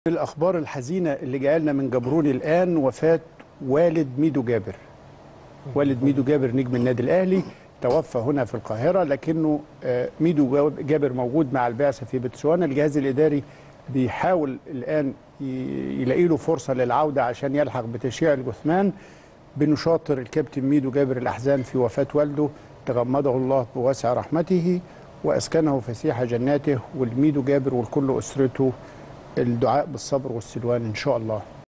الأخبار الحزينة اللي جايه لنا من جبرون الآن وفاة والد ميدو جابر والد ميدو جابر نجم النادي الأهلي توفى هنا في القاهرة لكنه آه، ميدو جابر موجود مع البعثة في بتسوانا الجهاز الإداري بيحاول الآن ي- يلاقي له فرصة للعودة عشان يلحق بتشييع الجثمان بنشاطر الكابتن ميدو جابر الأحزان في وفاة والده تغمده الله بواسع رحمته وأسكنه فسيح جناته والميدو جابر ولكل أسرته الدعاء بالصبر والسلوان إن شاء الله